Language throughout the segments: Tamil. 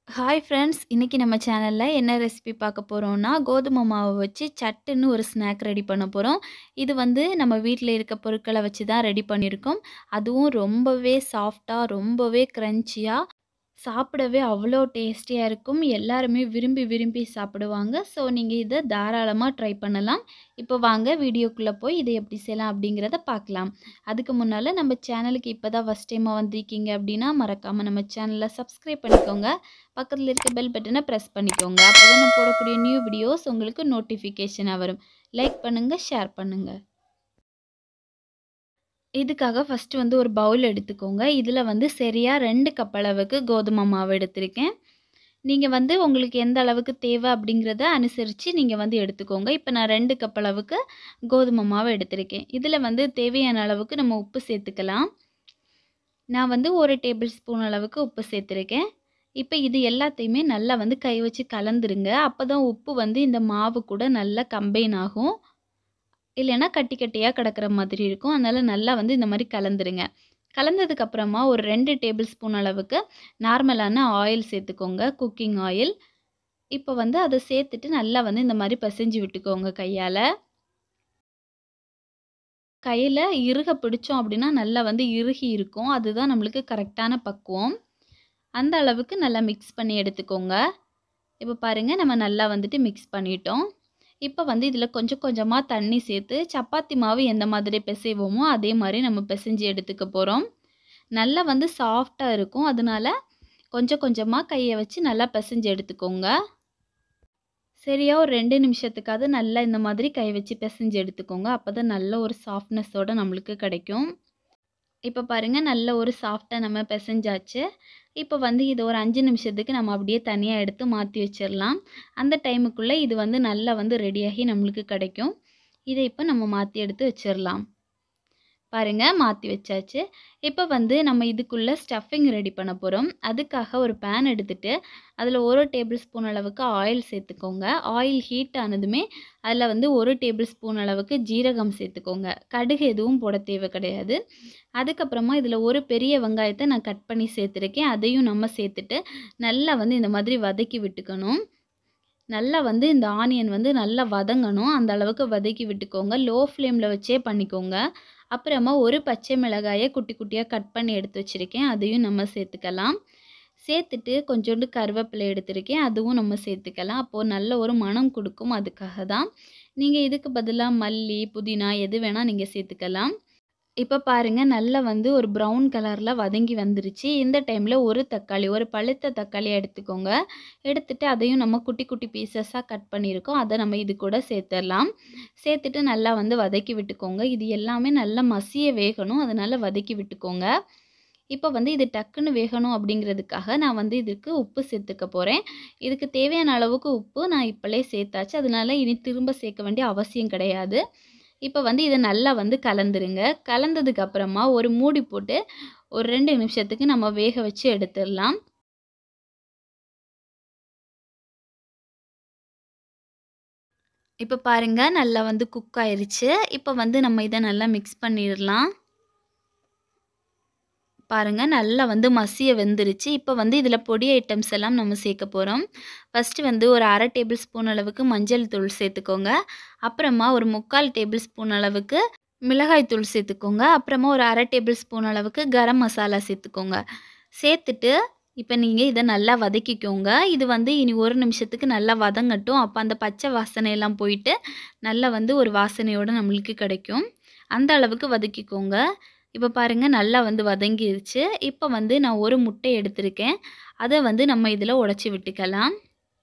ஹாய் ஃப்ரெண்ட்ஸ் இன்றைக்கி நம்ம சேனலில் என்ன ரெசிபி பார்க்க போகிறோம்னா கோதுமை மாவை வச்சு சட்டுன்னு ஒரு ஸ்நாக் ரெடி பண்ண போகிறோம் இது வந்து நம்ம வீட்டில் இருக்க பொருட்களை வச்சு தான் ரெடி பண்ணியிருக்கோம் அதுவும் ரொம்பவே சாஃப்டாக ரொம்பவே க்ரன்ச்சியாக சாப்பிடவே அவ்வளோ டேஸ்டியாக இருக்கும் எல்லாருமே விரும்பி விரும்பி சாப்பிடுவாங்க ஸோ நீங்கள் இதை தாராளமாக ட்ரை பண்ணலாம் இப்போ வாங்க வீடியோக்குள்ளே போய் இதை எப்படி செய்யலாம் அப்படிங்கிறத பார்க்கலாம் அதுக்கு முன்னால் நம்ம சேனலுக்கு இப்போ தான் ஃபஸ்ட் டைமாக வந்திருக்கீங்க அப்படின்னா மறக்காமல் நம்ம சேனலை சப்ஸ்கிரைப் பண்ணிக்கோங்க பக்கத்தில் இருக்க பெல் பட்டனை ப்ரெஸ் பண்ணிக்கோங்க அப்போ தான் நான் போடக்கூடிய நியூ வீடியோஸ் உங்களுக்கு நோட்டிஃபிகேஷனாக வரும் லைக் பண்ணுங்கள் ஷேர் பண்ணுங்கள் இதுக்காக ஃபஸ்ட்டு வந்து ஒரு பவுல் எடுத்துக்கோங்க இதில் வந்து சரியாக ரெண்டு கப் அளவுக்கு கோதுமை மாவு எடுத்திருக்கேன் நீங்கள் வந்து உங்களுக்கு எந்த அளவுக்கு தேவை அப்படிங்கிறத அனுசரித்து நீங்கள் வந்து எடுத்துக்கோங்க இப்போ நான் ரெண்டு கப் அளவுக்கு கோதுமை மாவு எடுத்திருக்கேன் இதில் வந்து தேவையான அளவுக்கு நம்ம உப்பு சேர்த்துக்கலாம் நான் வந்து ஒரு டேபிள் ஸ்பூன் அளவுக்கு உப்பு சேர்த்துருக்கேன் இப்போ இது எல்லாத்தையுமே நல்லா வந்து கை வச்சு கலந்துருங்க அப்போ தான் உப்பு வந்து இந்த மாவு கூட நல்லா கம்பைன் ஆகும் இல்லைன்னா கட்டி கட்டியாக கிடக்கிற மாதிரி இருக்கும் அதனால் நல்லா வந்து இந்த மாதிரி கலந்துருங்க கலந்ததுக்கப்புறமா ஒரு ரெண்டு டேபிள் ஸ்பூன் அளவுக்கு நார்மலான ஆயில் சேர்த்துக்கோங்க குக்கிங் ஆயில் இப்போ வந்து அதை சேர்த்துட்டு நல்லா வந்து இந்த மாதிரி பிசைஞ்சு விட்டுக்கோங்க கையால் கையில் இறுக பிடிச்சோம் அப்படின்னா நல்லா வந்து இறுகி இருக்கும் அதுதான் நம்மளுக்கு கரெக்டான பக்குவம் அந்த அளவுக்கு நல்லா மிக்ஸ் பண்ணி எடுத்துக்கோங்க இப்போ பாருங்கள் நம்ம நல்லா வந்துட்டு மிக்ஸ் பண்ணிட்டோம் இப்போ வந்து இதில் கொஞ்சம் கொஞ்சமாக தண்ணி சேர்த்து சப்பாத்தி மாவு எந்த மாதிரி பிசைவோமோ அதே மாதிரி நம்ம பிசைஞ்சு எடுத்துக்க போகிறோம் நல்லா வந்து சாஃப்டாக இருக்கும் அதனால கொஞ்சம் கொஞ்சமாக கையை வச்சு நல்லா பிசைஞ்சு எடுத்துக்கோங்க சரியா ஒரு ரெண்டு நிமிஷத்துக்காவது நல்லா இந்த மாதிரி கை வச்சு பிசைஞ்சு எடுத்துக்கோங்க அப்போ தான் நல்ல ஒரு சாஃப்ட்னஸோடு நம்மளுக்கு கிடைக்கும் இப்போ பாருங்கள் நல்ல ஒரு சாஃப்டாக நம்ம பிசைஞ்சாச்சு இப்போ வந்து இது ஒரு அஞ்சு நிமிஷத்துக்கு நம்ம அப்படியே தனியாக எடுத்து மாற்றி வச்சிடலாம் அந்த டைமுக்குள்ளே இது வந்து நல்லா வந்து ரெடியாகி நம்மளுக்கு கிடைக்கும் இதை இப்போ நம்ம மாற்றி எடுத்து வச்சிடலாம் பாருங்கள் மாற்றி வச்சாச்சு இப்போ வந்து நம்ம இதுக்குள்ளே ஸ்டஃபிங் ரெடி பண்ண போகிறோம் அதுக்காக ஒரு பேன் எடுத்துகிட்டு அதில் ஒரு டேபிள் ஸ்பூன் அளவுக்கு ஆயில் சேர்த்துக்கோங்க ஆயில் ஹீட் ஆனதுமே அதில் வந்து ஒரு டேபிள் ஸ்பூன் அளவுக்கு ஜீரகம் சேர்த்துக்கோங்க கடுகு எதுவும் போட தேவை கிடையாது அதுக்கப்புறமா இதில் ஒரு பெரிய வெங்காயத்தை நான் கட் பண்ணி சேர்த்துருக்கேன் அதையும் நம்ம சேர்த்துட்டு நல்லா வந்து இந்த மாதிரி வதக்கி விட்டுக்கணும் நல்லா வந்து இந்த ஆனியன் வந்து நல்லா வதங்கணும் அந்த அளவுக்கு வதக்கி விட்டுக்கோங்க லோ ஃப்ளேமில் வச்சே பண்ணிக்கோங்க அப்புறமா ஒரு பச்சை மிளகாயை குட்டி குட்டியாக கட் பண்ணி எடுத்து வச்சுருக்கேன் அதையும் நம்ம சேர்த்துக்கலாம் சேர்த்துட்டு கொஞ்சோண்டு கருவேப்பிலை எடுத்திருக்கேன் அதுவும் நம்ம சேர்த்துக்கலாம் அப்போது நல்ல ஒரு மனம் கொடுக்கும் அதுக்காக தான் நீங்கள் இதுக்கு பதிலாக மல்லி புதினா எது வேணால் நீங்கள் சேர்த்துக்கலாம் இப்போ பாருங்கள் நல்லா வந்து ஒரு ப்ரௌன் கலரில் வதங்கி வந்துருச்சு இந்த டைமில் ஒரு தக்காளி ஒரு பழுத்த தக்காளி எடுத்துக்கோங்க எடுத்துகிட்டு அதையும் நம்ம குட்டி குட்டி பீசஸாக கட் பண்ணியிருக்கோம் அதை நம்ம இது கூட சேர்த்துடலாம் சேர்த்துட்டு நல்லா வந்து வதக்கி விட்டுக்கோங்க இது எல்லாமே நல்லா மசிய வேகணும் அதனால் வதக்கி விட்டுக்கோங்க இப்போ வந்து இது டக்குன்னு வேகணும் அப்படிங்கிறதுக்காக நான் வந்து இதுக்கு உப்பு சேர்த்துக்க போகிறேன் இதுக்கு தேவையான அளவுக்கு உப்பு நான் இப்போலே சேர்த்தாச்சு அதனால இனி திரும்ப சேர்க்க வேண்டிய அவசியம் கிடையாது இப்போ வந்து இதை நல்லா வந்து கலந்துருங்க கலந்ததுக்கு அப்புறமா ஒரு மூடி போட்டு ஒரு ரெண்டு நிமிஷத்துக்கு நம்ம வேக வச்சு எடுத்துடலாம் இப்போ பாருங்கள் நல்லா வந்து குக் ஆயிருச்சு இப்போ வந்து நம்ம இதை நல்லா மிக்ஸ் பண்ணிடலாம் பாருங்கள் நல்லா வந்து மசிய வெந்துருச்சு இப்போ வந்து இதில் பொடி ஐட்டம்ஸ் எல்லாம் நம்ம சேர்க்க போகிறோம் ஃபஸ்ட்டு வந்து ஒரு அரை டேபிள் ஸ்பூன் அளவுக்கு மஞ்சள் தூள் சேர்த்துக்கோங்க அப்புறமா ஒரு முக்கால் டேபிள் ஸ்பூன் அளவுக்கு மிளகாய் தூள் சேர்த்துக்கோங்க அப்புறமா ஒரு அரை டேபிள் ஸ்பூன் அளவுக்கு கரம் மசாலா சேர்த்துக்கோங்க சேர்த்துட்டு இப்போ நீங்கள் இதை நல்லா வதக்கிக்கோங்க இது வந்து இனி ஒரு நிமிஷத்துக்கு நல்லா வதங்கட்டும் அப்போ அந்த பச்சை வாசனையெல்லாம் போயிட்டு நல்லா வந்து ஒரு வாசனையோடு நம்மளுக்கு கிடைக்கும் அந்த அளவுக்கு வதக்கிக்கோங்க இப்போ பாருங்கள் நல்லா வந்து வதங்கிருச்சு இப்போ வந்து நான் ஒரு முட்டை எடுத்திருக்கேன் அதை வந்து நம்ம இதில் உடச்சி விட்டுக்கலாம்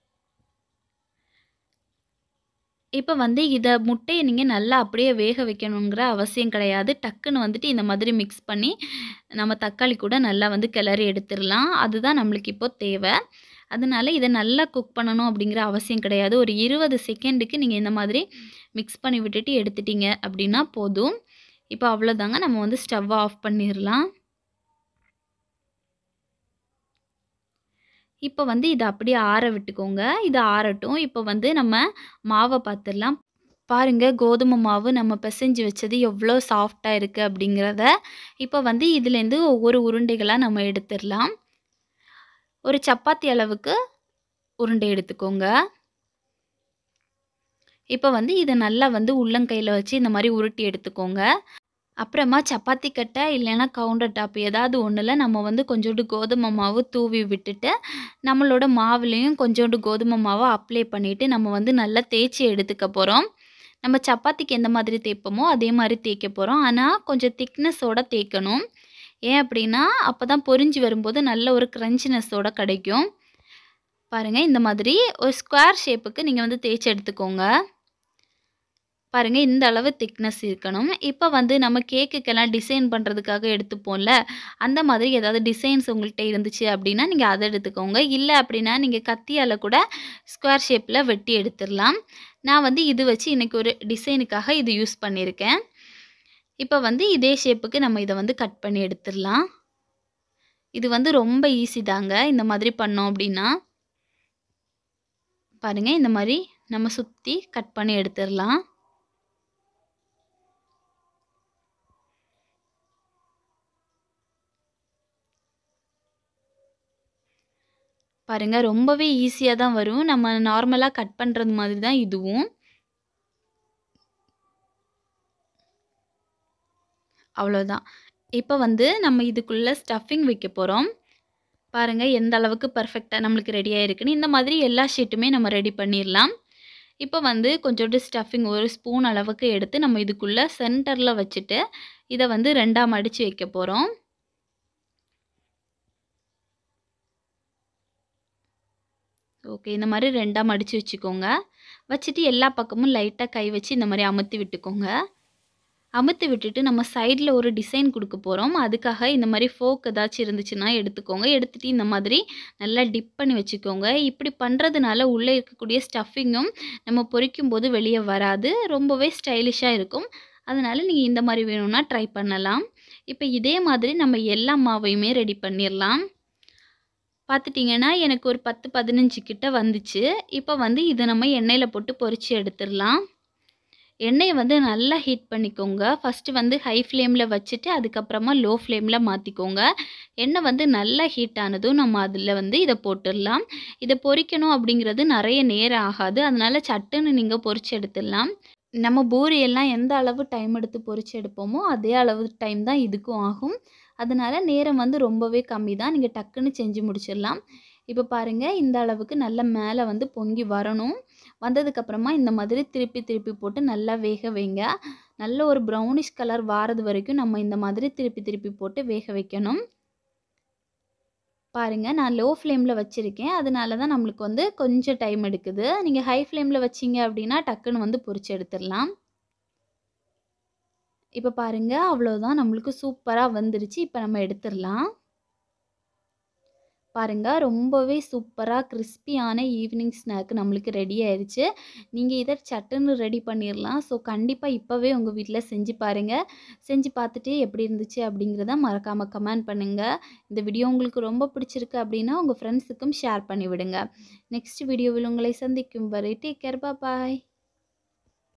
இப்போ வந்து இதை முட்டையை நீங்கள் நல்லா அப்படியே வேக வைக்கணுங்கிற அவசியம் கிடையாது டக்குன்னு வந்துட்டு இந்த மாதிரி மிக்ஸ் பண்ணி நம்ம தக்காளி கூட நல்லா வந்து கிளறி எடுத்துடலாம் அதுதான் நம்மளுக்கு இப்போ தேவை அதனால இதை நல்லா குக் பண்ணணும் அப்படிங்கிற அவசியம் கிடையாது ஒரு இருபது செகண்டுக்கு நீங்கள் இந்த மாதிரி மிக்ஸ் பண்ணி விட்டுட்டு எடுத்துட்டீங்க அப்படின்னா போதும் இப்போ அவ்வளோதாங்க நம்ம வந்து ஸ்டவ்வை ஆஃப் பண்ணிடலாம் இப்போ வந்து இதை அப்படியே ஆற விட்டுக்கோங்க இது ஆறட்டும் இப்போ வந்து நம்ம மாவை பார்த்துடலாம் பாருங்கள் கோதுமை மாவு நம்ம பிசைஞ்சு வச்சது எவ்வளோ சாஃப்டாக இருக்குது அப்படிங்கிறத இப்போ வந்து இதுலேருந்து ஒவ்வொரு உருண்டைகளாக நம்ம எடுத்துடலாம் ஒரு சப்பாத்தி அளவுக்கு உருண்டை எடுத்துக்கோங்க இப்போ வந்து இதை நல்லா வந்து உள்ளங்கையில் வச்சு இந்த மாதிரி உருட்டி எடுத்துக்கோங்க அப்புறமா சப்பாத்தி கட்டை இல்லைன்னா கவுண்டர் டாப் ஏதாவது ஒன்றில் நம்ம வந்து கொஞ்சோண்டு கோதுமை மாவு தூவி விட்டுட்டு நம்மளோட மாவுலேயும் கொஞ்சோண்டு கோதுமை மாவை அப்ளை பண்ணிவிட்டு நம்ம வந்து நல்லா தேய்ச்சி எடுத்துக்க போகிறோம் நம்ம சப்பாத்திக்கு எந்த மாதிரி தேய்ப்போமோ அதே மாதிரி தேய்க்க போகிறோம் ஆனால் கொஞ்சம் திக்னஸோட தேய்க்கணும் ஏன் அப்படின்னா அப்போ தான் பொரிஞ்சு வரும்போது நல்ல ஒரு க்ரன்ச்சினஸோட கிடைக்கும் பாருங்கள் இந்த மாதிரி ஒரு ஸ்கொயர் ஷேப்புக்கு நீங்கள் வந்து தேய்ச்சி எடுத்துக்கோங்க பாருங்கள் இந்த அளவு திக்னஸ் இருக்கணும் இப்போ வந்து நம்ம கேக்குக்கெல்லாம் டிசைன் பண்ணுறதுக்காக எடுத்துப்போம்ல அந்த மாதிரி ஏதாவது டிசைன்ஸ் உங்கள்கிட்ட இருந்துச்சு அப்படின்னா நீங்கள் அதை எடுத்துக்கோங்க இல்லை அப்படின்னா நீங்கள் கத்தியால் கூட ஸ்கொயர் ஷேப்பில் வெட்டி எடுத்துடலாம் நான் வந்து இது வச்சு இன்றைக்கி ஒரு டிசைனுக்காக இது யூஸ் பண்ணியிருக்கேன் இப்போ வந்து இதே ஷேப்புக்கு நம்ம இதை வந்து கட் பண்ணி எடுத்துடலாம் இது வந்து ரொம்ப ஈஸி தாங்க இந்த மாதிரி பண்ணோம் அப்படின்னா பாருங்கள் இந்த மாதிரி நம்ம சுற்றி கட் பண்ணி எடுத்துடலாம் பாருங்கள் ரொம்பவே ஈஸியாக தான் வரும் நம்ம நார்மலாக கட் பண்ணுறது மாதிரி தான் இதுவும் அவ்வளோதான் இப்போ வந்து நம்ம இதுக்குள்ளே ஸ்டஃபிங் வைக்க போகிறோம் பாருங்கள் எந்த அளவுக்கு பர்ஃபெக்டாக நம்மளுக்கு ரெடியாக இருக்குன்னு இந்த மாதிரி எல்லா ஷீட்டுமே நம்ம ரெடி பண்ணிடலாம் இப்போ வந்து கொஞ்சோண்டு ஸ்டஃபிங் ஒரு ஸ்பூன் அளவுக்கு எடுத்து நம்ம இதுக்குள்ளே சென்டரில் வச்சுட்டு இதை வந்து ரெண்டாக மடித்து வைக்க போகிறோம் ஓகே இந்த மாதிரி ரெண்டாக மடித்து வச்சுக்கோங்க வச்சுட்டு எல்லா பக்கமும் லைட்டாக கை வச்சு இந்த மாதிரி அமுத்தி விட்டுக்கோங்க அமுத்தி விட்டுட்டு நம்ம சைடில் ஒரு டிசைன் கொடுக்க போகிறோம் அதுக்காக இந்த மாதிரி ஃபோக் ஏதாச்சும் இருந்துச்சுன்னா எடுத்துக்கோங்க எடுத்துகிட்டு இந்த மாதிரி நல்லா டிப் பண்ணி வச்சுக்கோங்க இப்படி பண்ணுறதுனால உள்ளே இருக்கக்கூடிய ஸ்டஃபிங்கும் நம்ம பொரிக்கும் போது வெளியே வராது ரொம்பவே ஸ்டைலிஷாக இருக்கும் அதனால் நீங்கள் இந்த மாதிரி வேணும்னா ட்ரை பண்ணலாம் இப்போ இதே மாதிரி நம்ம எல்லா மாவையுமே ரெடி பண்ணிடலாம் பார்த்துட்டிங்கன்னா எனக்கு ஒரு பத்து பதினஞ்சு கிட்ட வந்துச்சு இப்போ வந்து இதை நம்ம எண்ணெயில் போட்டு பொரித்து எடுத்துடலாம் எண்ணெயை வந்து நல்லா ஹீட் பண்ணிக்கோங்க ஃபஸ்ட்டு வந்து ஹை ஃப்ளேமில் வச்சுட்டு அதுக்கப்புறமா லோ ஃப்ளேமில் மாற்றிக்கோங்க எண்ணெய் வந்து நல்லா ஹீட் ஆனதும் நம்ம அதில் வந்து இதை போட்டுடலாம் இதை பொரிக்கணும் அப்படிங்கிறது நிறைய நேரம் ஆகாது அதனால் சட்டுன்னு நீங்கள் பொரிச்சு எடுத்துடலாம் நம்ம பூரியெல்லாம் எந்த அளவு டைம் எடுத்து பொரிச்சு எடுப்போமோ அதே அளவு டைம் தான் இதுக்கும் ஆகும் அதனால் நேரம் வந்து ரொம்பவே கம்மி தான் நீங்கள் டக்குன்னு செஞ்சு முடிச்சிடலாம் இப்போ பாருங்கள் இந்த அளவுக்கு நல்ல மேலே வந்து பொங்கி வரணும் வந்ததுக்கப்புறமா இந்த மாதிரி திருப்பி திருப்பி போட்டு நல்லா வேக வைங்க நல்ல ஒரு ப்ரௌனிஷ் கலர் வாரது வரைக்கும் நம்ம இந்த மாதிரி திருப்பி திருப்பி போட்டு வேக வைக்கணும் பாருங்கள் நான் லோ ஃப்ளேமில் வச்சுருக்கேன் அதனால தான் நம்மளுக்கு வந்து கொஞ்சம் டைம் எடுக்குது நீங்கள் ஹை ஃப்ளேமில் வச்சிங்க அப்படின்னா டக்குன்னு வந்து பொரிச்சு எடுத்துடலாம் இப்போ பாருங்கள் அவ்வளோதான் நம்மளுக்கு சூப்பராக வந்துருச்சு இப்போ நம்ம எடுத்துடலாம் பாருங்கள் ரொம்பவே சூப்பராக கிறிஸ்பியான ஈவினிங் ஸ்நாக் நம்மளுக்கு ரெடி ஆயிடுச்சு நீங்கள் இதை சட்டுன்னு ரெடி பண்ணிடலாம் ஸோ கண்டிப்பாக இப்போவே உங்கள் வீட்டில் செஞ்சு பாருங்கள் செஞ்சு பார்த்துட்டு எப்படி இருந்துச்சு அப்படிங்கிறத மறக்காமல் கமெண்ட் பண்ணுங்கள் இந்த வீடியோ உங்களுக்கு ரொம்ப பிடிச்சிருக்கு அப்படின்னா உங்கள் ஃப்ரெண்ட்ஸுக்கும் ஷேர் பண்ணி விடுங்க நெக்ஸ்ட் வீடியோவில் உங்களை சந்திக்கும் வரை டேக் கேர் பாய்